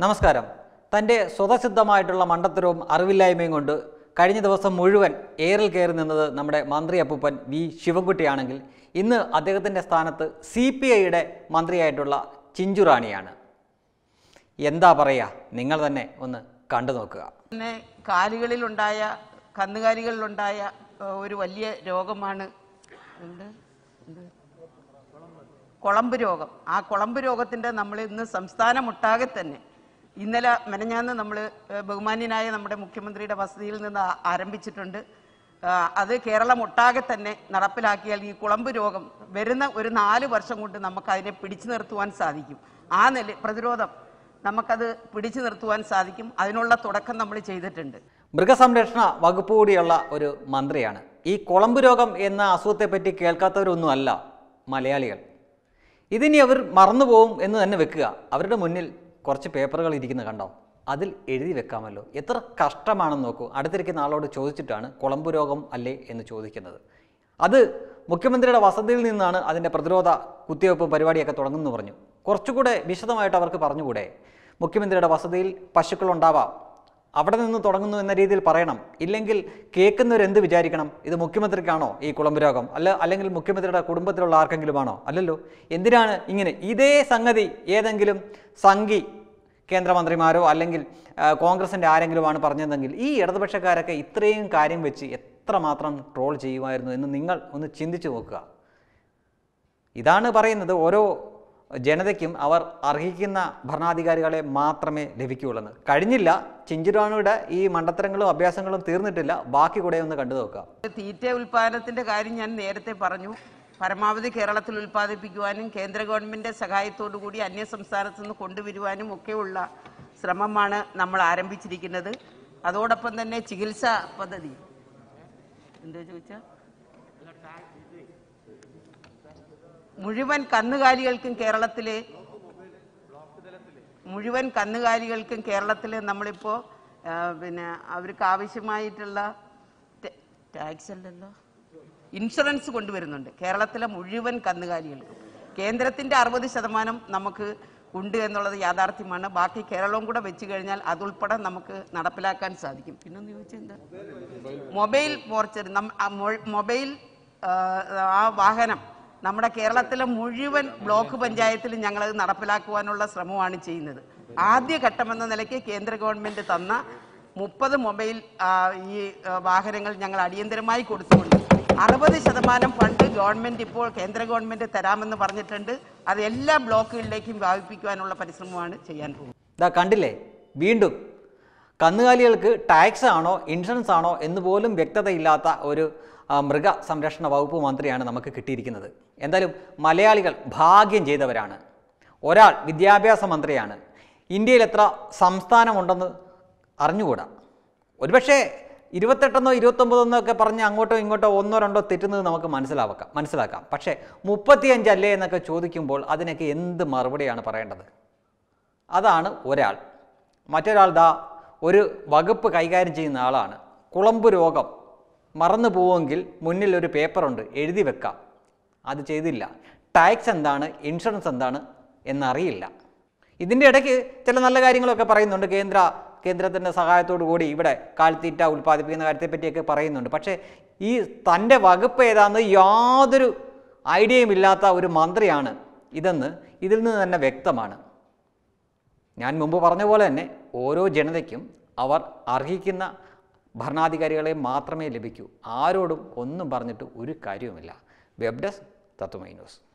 നമസ്കാരം തൻ്റെ സ്വതസിദ്ധമായിട്ടുള്ള മണ്ടത്തരവും അറിവില്ലായ്മയും കൊണ്ട് കഴിഞ്ഞ ദിവസം മുഴുവൻ ഏറിൽ കയറി നിന്നത് നമ്മുടെ മന്ത്രി അപ്പൂപ്പൻ വി ശിവൻകുട്ടിയാണെങ്കിൽ ഇന്ന് അദ്ദേഹത്തിൻ്റെ സ്ഥാനത്ത് സി പി ഐയുടെ മന്ത്രിയായിട്ടുള്ള ചിഞ്ചുറാണിയാണ് എന്താ പറയുക നിങ്ങൾ തന്നെ ഒന്ന് കണ്ടു നോക്കുക പിന്നെ കാലുകളിലുണ്ടായ കന്നുകാലികളിലുണ്ടായ ഏഹ്, ഒരു വലിയ രോഗമാണ് എന്ത് എന്ത്? കുളമ്പ് രോഗം ആ കുളമ്പ് രോഗത്തിൻ്റെ നമ്മൾ ഇന്ന് സംസ്ഥാനമൊട്ടാകെ തന്നെ ഇന്നലെ മെനഞ്ഞാന്ന് നമ്മൾ ബഹുമാന്യനായ നമ്മുടെ മുഖ്യമന്ത്രിയുടെ വസതിയിൽ നിന്ന് ആ- ആരംഭിച്ചിട്ടുണ്ട് ആ, അത് കേരളം ഒട്ടാകെ തന്നെ നടപ്പിലാക്കിയാൽ ഈ കുളമ്പ് രോഗം വരുന്ന ഒരു നാല് വർഷം കൊണ്ട് നമുക്ക് അതിനെ പിടിച്ചു നിർത്തുവാൻ സാധിക്കും ആ നില പ്രതിരോധം നമുക്കത് പിടിച്ചു നിർത്തുവാൻ സാധിക്കും അതിനുള്ള തുടക്കം നമ്മൾ ചെയ്തിട്ടുണ്ട് മൃഗസംരക്ഷണ വകുപ്പ് കൂടിയുള്ള ഒരു മന്ത്രിയാണ് ഈ കുളമ്പ് രോഗം എന്ന അസുഖത്തെപ്പറ്റി കേൾക്കാത്തവരൊന്നുമല്ല മലയാളികൾ ഇതിനി അവർ മറന്നുപോകും എന്ന് തന്നെ വെക്കുക അവരുടെ മുന്നിൽ കുറച്ച് പേപ്പറുകൾ ഇരിക്കുന്ന കണ്ടോ അതിൽ എഴുതി വെക്കാമല്ലോ എത്ര കഷ്ടമാണെന്ന് നോക്കൂ അടുത്തിരിക്കുന്ന ആളോട് ചോദിച്ചിട്ടാണ് കുളമ്പ് രോഗം അല്ലേ എന്ന് ചോദിക്കുന്നത് അത് മുഖ്യമന്ത്രിയുടെ വസതിയിൽ നിന്നാണ് അതിൻ്റെ പ്രതിരോധ കുത്തിവയ്പ്പ് പരിപാടിയൊക്കെ തുടങ്ങുന്നു പറഞ്ഞു കുറച്ചുകൂടെ വിശദമായിട്ട് അവർക്ക് പറഞ്ഞുകൂടെ മുഖ്യമന്ത്രിയുടെ വസതിയിൽ പശുക്കളുണ്ടാവാം അവിടെ നിന്ന് തുടങ്ങുന്നു എന്ന രീതിയിൽ പറയണം ഇല്ലെങ്കിൽ കേൾക്കുന്നവർ എന്ത് വിചാരിക്കണം ഇത് മുഖ്യമന്ത്രിക്കാണോ ഈ കുളമ്പ് രോഗം അല്ല അല്ലെങ്കിൽ മുഖ്യമന്ത്രിയുടെ കുടുംബത്തിലുള്ള ആർക്കെങ്കിലുമാണോ അല്ലല്ലോ എന്തിനാണ് ഇങ്ങനെ ഇതേ സംഗതി ഏതെങ്കിലും സംഘി കേന്ദ്രമന്ത്രിമാരോ അല്ലെങ്കിൽ ആ, കോൺഗ്രസിൻ്റെ ആരെങ്കിലുമാണ് പറഞ്ഞതെങ്കിൽ ഈ ഇടതുപക്ഷക്കാരൊക്കെ ഇത്രയും കാര്യം വെച്ച് എത്രമാത്രം ട്രോൾ ചെയ്യുമായിരുന്നു എന്ന് നിങ്ങൾ ഒന്ന് ചിന്തിച്ചു നോക്കുക ഇതാണ് പറയുന്നത് ഓരോ ജനതയ്ക്കും അവർ അർഹിക്കുന്ന ഭരണാധികാരികളെ മാത്രമേ ലഭിക്കുകയുള്ളൂ കഴിഞ്ഞില്ല ചിഞ്ചുരാണിയുടെ ഈ മണ്ടത്തരങ്ങളും അഭ്യാസങ്ങളും തീർന്നിട്ടില്ല ബാക്കി കൂടെ ഒന്ന് കണ്ടു നോക്കുക തീറ്റ ഉൽപാദനത്തിന്റെ കാര്യം ഞാൻ നേരത്തെ പറഞ്ഞു പരമാവധി കേരളത്തിൽ ഉൽപ്പാദിപ്പിക്കുവാനും കേന്ദ്ര ഗവൺമെന്റ് സഹായത്തോടു കൂടി അന്യ സംസ്ഥാനത്തു നിന്ന് കൊണ്ടുവരുവാനും ഒക്കെയുള്ള ശ്രമമാണ് നമ്മൾ ആരംഭിച്ചിരിക്കുന്നത് അതോടൊപ്പം തന്നെ ചികിത്സാ പദ്ധതി എന്താ ചോദിച്ചാ മുഴുവൻ കന്നുകാലികൾക്കും കേരളത്തിലെ മുഴുവൻ കന്നുകാലികൾക്കും കേരളത്തിൽ നമ്മളിപ്പോൾ പിന്നെ അവർക്ക് ആവശ്യമായിട്ടുള്ള ടെ- ടാക്സ് അല്ലല്ലോ ഇൻഷുറൻസ് കൊണ്ടുവരുന്നുണ്ട് കേരളത്തിലെ മുഴുവൻ കന്നുകാലികൾക്കും കേന്ദ്രത്തിന്റെ അറുപത് ശതമാനം നമുക്ക് ഉണ്ട് എന്നുള്ളത് യാഥാർത്ഥ്യമാണ് ബാക്കി കേരളവും കൂടെ വെച്ച് കഴിഞ്ഞാൽ അതുൾപ്പെടെ നമുക്ക് നടപ്പിലാക്കാൻ സാധിക്കും പിന്നൊന്ന് ചോദിച്ചാൽ എന്താ മൊബൈൽ മോർച്ചറി നം- ആ മൊ- മൊബൈൽ ആ, ആ വാഹനം നമ്മുടെ കേരളത്തിലെ മുഴുവൻ ബ്ലോക്ക് പഞ്ചായത്തിലും ഞങ്ങളത് നടപ്പിലാക്കുവാനുള്ള ശ്രമമാണ് ചെയ്യുന്നത് ആദ്യ ഘട്ടമെന്ന നിലയ്ക്ക് കേന്ദ്ര ഗവൺമെന്റ് തന്ന മുപ്പത് മൊബൈൽ ആ, ഈ ആ, വാഹനങ്ങൾ ഞങ്ങൾ അടിയന്തരമായി കൊടുത്തുകൊണ്ട് അറുപത് ശതമാനം ഫണ്ട് ഗവൺമെന്റ് ഇപ്പോൾ കേന്ദ്ര ഗവൺമെന്റ് തരാമെന്ന് പറഞ്ഞിട്ടുണ്ട് അത് എല്ലാ ബ്ലോക്കുകളിലേക്കും വ്യാപിപ്പിക്കുവാനുള്ള പരിശ്രമമാണ് ചെയ്യാൻ പോകുന്നത് ഇതാ കണ്ടില്ലേ വീണ്ടും കന്നുകാലികൾക്ക് ടാക്സ് ആണോ ഇൻഷുറൻസ് ആണോ എന്ന് പോലും വ്യക്തതയില്ലാത്ത ഒരു ആ, മൃഗ സംരക്ഷണ വകുപ്പ് മന്ത്രിയാണ് നമുക്ക് കിട്ടിയിരിക്കുന്നത് എന്തായാലും മലയാളികൾ ഭാഗ്യം ചെയ്തവരാണ് ഒരാൾ വിദ്യാഭ്യാസ മന്ത്രിയാണ് ഇന്ത്യയിൽ എത്ര സംസ്ഥാനമുണ്ടെന്ന് അറിഞ്ഞുകൂടാ ഒരുപക്ഷേ ഇരുപത്തെട്ടെന്നോ ഇരുപത്തൊമ്പതെന്നോ ഒക്കെ പറഞ്ഞ് അങ്ങോട്ടോ ഇങ്ങോട്ടോ ഒന്നോ രണ്ടോ തെറ്റുന്നത് നമുക്ക് മനസ്സിലാക്കാം മനസ്സിലാക്കാം പക്ഷേ മുപ്പത്തിയഞ്ചല്ലേ എന്നൊക്കെ ചോദിക്കുമ്പോൾ അതിനൊക്കെ എന്ത് മറുപടിയാണ് പറയേണ്ടത് അതാണ് ഒരാൾ മറ്റൊരാൾ ദാ ഒരു വകുപ്പ് കൈകാര്യം ചെയ്യുന്ന ആളാണ് കുളമ്പ് രോഗം മറന്നു പോവുമെങ്കിൽ മുന്നിൽ ഒരു പേപ്പറുണ്ട് എഴുതി വെക്കാം അത് ചെയ്തില്ല ടാക്സ് എന്താണ് ഇൻഷുറൻസ് എന്താണ് എന്നറിയില്ല ഇതിൻ്റെ ഇടയ്ക്ക് ചില നല്ല കാര്യങ്ങളൊക്കെ പറയുന്നുണ്ട് കേന്ദ്ര കേന്ദ്രത്തിൻ്റെ സഹായത്തോടു കൂടി ഇവിടെ കാലിത്തീറ്റ ഉൽപ്പാദിപ്പിക്കുന്ന കാര്യത്തെപ്പറ്റിയൊക്കെ പറയുന്നുണ്ട് പക്ഷേ ഈ തൻ്റെ വകുപ്പ് ഏതാണെന്ന് യാതൊരു ഐഡിയയും ഇല്ലാത്ത ഒരു മന്ത്രിയാണ് ഇതെന്ന് ഇതിൽ നിന്ന് തന്നെ വ്യക്തമാണ് ഞാൻ മുമ്പ് പറഞ്ഞ പോലെ തന്നെ ഓരോ ജനതയ്ക്കും അവർ അർഹിക്കുന്ന ഭരണാധികാരികളെ മാത്രമേ ലഭിക്കൂ ആരോടും ഒന്നും പറഞ്ഞിട്ട് ഒരു കാര്യവുമില്ല വെബ് ഡെസ്ക് തത്വമൈ ന്യൂസ്